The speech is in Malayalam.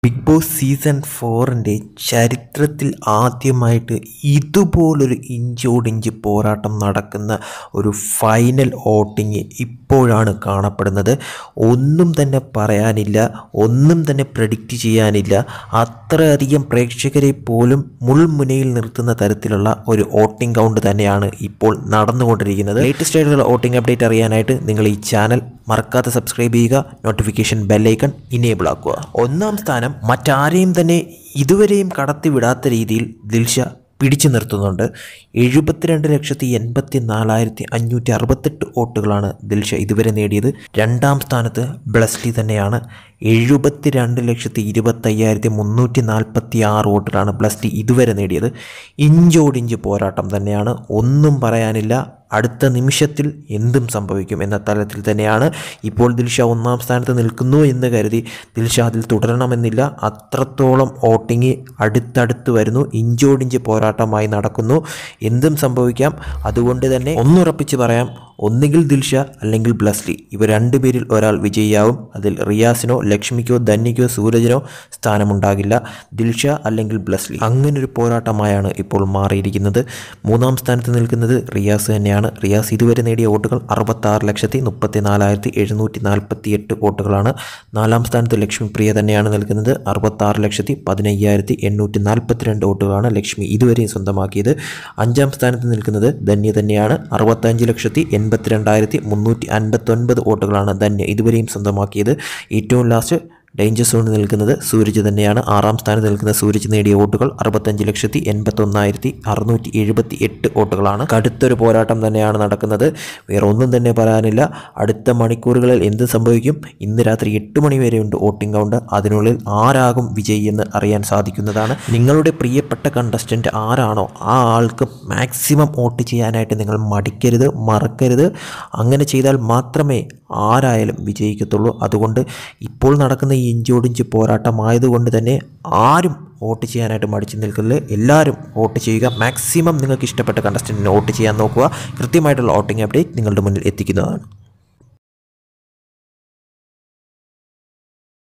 ബിഗ് ബോസ് സീസൺ ഫോറിൻ്റെ ചരിത്രത്തിൽ ആദ്യമായിട്ട് ഇതുപോലൊരു ഇഞ്ചോടിഞ്ച് പോരാട്ടം നടക്കുന്ന ഒരു ഫൈനൽ വോട്ടിങ് ഇപ്പോഴാണ് കാണപ്പെടുന്നത് ഒന്നും തന്നെ പറയാനില്ല ഒന്നും തന്നെ പ്രഡിക്റ്റ് ചെയ്യാനില്ല അത്രയധികം പ്രേക്ഷകരെ പോലും മുൾമുനയിൽ നിർത്തുന്ന തരത്തിലുള്ള ഒരു വോട്ടിംഗ് കൗണ്ട് തന്നെയാണ് ഇപ്പോൾ നടന്നുകൊണ്ടിരിക്കുന്നത് ലേറ്റസ്റ്റ് ആയിട്ടുള്ള വോട്ടിംഗ് അപ്ഡേറ്റ് അറിയാനായിട്ട് നിങ്ങൾ ഈ ചാനൽ മറക്കാതെ സബ്സ്ക്രൈബ് ചെയ്യുക നോട്ടിഫിക്കേഷൻ ബെല്ലൈക്കൺ ഇനേബിൾ ആക്കുക ഒന്നാം സ്ഥാനം മറ്റാരെയും തന്നെ ഇതുവരെയും കടത്തിവിടാത്ത രീതിയിൽ ദിൽഷ പിടിച്ചു നിർത്തുന്നുണ്ട് എഴുപത്തിരണ്ട് ലക്ഷത്തി എൺപത്തി നാലായിരത്തി അഞ്ഞൂറ്റി അറുപത്തെട്ട് വോട്ടുകളാണ് ദിൽഷ ഇതുവരെ നേടിയത് രണ്ടാം സ്ഥാനത്ത് ബ്ലസ്ലി തന്നെയാണ് എഴുപത്തിരണ്ട് ലക്ഷത്തി ഇരുപത്തയ്യായിരത്തി മുന്നൂറ്റി നാൽപ്പത്തി ആറ് വോട്ടുകളാണ് ബ്ലസ്ലി ഇതുവരെ നേടിയത് ഇഞ്ചോടിഞ്ച് പോരാട്ടം തന്നെയാണ് ഒന്നും പറയാനില്ല അടുത്ത നിമിഷത്തിൽ എന്തും സംഭവിക്കും എന്ന തലത്തിൽ തന്നെയാണ് ഇപ്പോൾ ദിൽഷ ഒന്നാം സ്ഥാനത്ത് നിൽക്കുന്നു എന്ന് കരുതി ദിൽഷ അതിൽ തുടരണമെന്നില്ല അത്രത്തോളം വോട്ടിങ് അടുത്തടുത്ത് വരുന്നു ഇഞ്ചോടിഞ്ച് പോരാട്ടമായി നടക്കുന്നു എന്തും സംഭവിക്കാം അതുകൊണ്ട് തന്നെ ഒന്നുറപ്പിച്ച് പറയാം ഒന്നുകിൽ ദിൽഷ അല്ലെങ്കിൽ ബ്ലസ്ലി ഇവർ രണ്ടുപേരിൽ ഒരാൾ വിജയിയാവും അതിൽ റിയാസിനോ ലക്ഷ്മിക്കോ ധന്യക്കോ സൂരജിനോ സ്ഥാനമുണ്ടാകില്ല ദിൽഷ അല്ലെങ്കിൽ ബ്ലസ്ലി അങ്ങനൊരു പോരാട്ടമായാണ് ഇപ്പോൾ മാറിയിരിക്കുന്നത് മൂന്നാം സ്ഥാനത്ത് നിൽക്കുന്നത് റിയാസ് തന്നെയാണ് റിയാസ് ഇതുവരെ നേടിയ വോട്ടുകൾ അറുപത്താറ് ലക്ഷത്തി മുപ്പത്തി നാലായിരത്തി എഴുന്നൂറ്റി നാൽപ്പത്തി എട്ട് വോട്ടുകളാണ് നാലാം സ്ഥാനത്ത് ലക്ഷ്മി പ്രിയ തന്നെയാണ് നിൽക്കുന്നത് അറുപത്താറ് ലക്ഷത്തി പതിനയ്യായിരത്തി എണ്ണൂറ്റി നാൽപ്പത്തിരണ്ട് വോട്ടുകളാണ് ലക്ഷ്മി ഇതുവരെയും സ്വന്തമാക്കിയത് അഞ്ചാം സ്ഥാനത്ത് നിൽക്കുന്നത് ധന്യ തന്നെയാണ് അറുപത്തഞ്ച് ലക്ഷത്തി എൺപത്തിരണ്ടായിരത്തി മുന്നൂറ്റി അൻപത്തൊൻപത് വോട്ടുകളാണ് ധന്യ ഇതുവരെയും സ്വന്തമാക്കിയത് ഏറ്റവും ലാസ്റ്റ് ഡേഞ്ചർ സോണിൽ നിൽക്കുന്നത് സൂരജ് തന്നെയാണ് ആറാം സ്ഥാനത്ത് നിൽക്കുന്ന സൂരജ് നേടിയ വോട്ടുകൾ അറുപത്തഞ്ച് ലക്ഷത്തി എൺപത്തൊന്നായിരത്തി അറുന്നൂറ്റി എഴുപത്തി എട്ട് വോട്ടുകളാണ് കടുത്തൊരു പോരാട്ടം തന്നെയാണ് നടക്കുന്നത് വേറെ ഒന്നും തന്നെ പറയാനില്ല അടുത്ത മണിക്കൂറുകളിൽ എന്ത് സംഭവിക്കും ഇന്ന് രാത്രി എട്ട് മണി വരെയുണ്ട് വോട്ടിംഗ് കൗണ്ട് അതിനുള്ളിൽ ആരാകും വിജയി എന്ന് അറിയാൻ സാധിക്കുന്നതാണ് നിങ്ങളുടെ പ്രിയപ്പെട്ട കണ്ടസ്റ്റൻറ്റ് ആരാണോ ആ ആൾക്ക് മാക്സിമം വോട്ട് ചെയ്യാനായിട്ട് നിങ്ങൾ മടിക്കരുത് മറക്കരുത് അങ്ങനെ ചെയ്താൽ മാത്രമേ ആരായാലും വിജയിക്കത്തുള്ളൂ അതുകൊണ്ട് ഇപ്പോൾ നടക്കുന്ന ഈ ഇഞ്ചോടിഞ്ച് പോരാട്ടമായതുകൊണ്ട് തന്നെ ആരും വോട്ട് ചെയ്യാനായിട്ട് മടിച്ചു നിൽക്കരുത് എല്ലാവരും വോട്ട് ചെയ്യുക മാക്സിമം നിങ്ങൾക്ക് ഇഷ്ടപ്പെട്ട കണ്ടസ്റ്റൻറ്റിന് വോട്ട് ചെയ്യാൻ നോക്കുക കൃത്യമായിട്ടുള്ള വോട്ടിംഗ് അപ്ഡേറ്റ് നിങ്ങളുടെ മുന്നിൽ എത്തിക്കുന്നതാണ്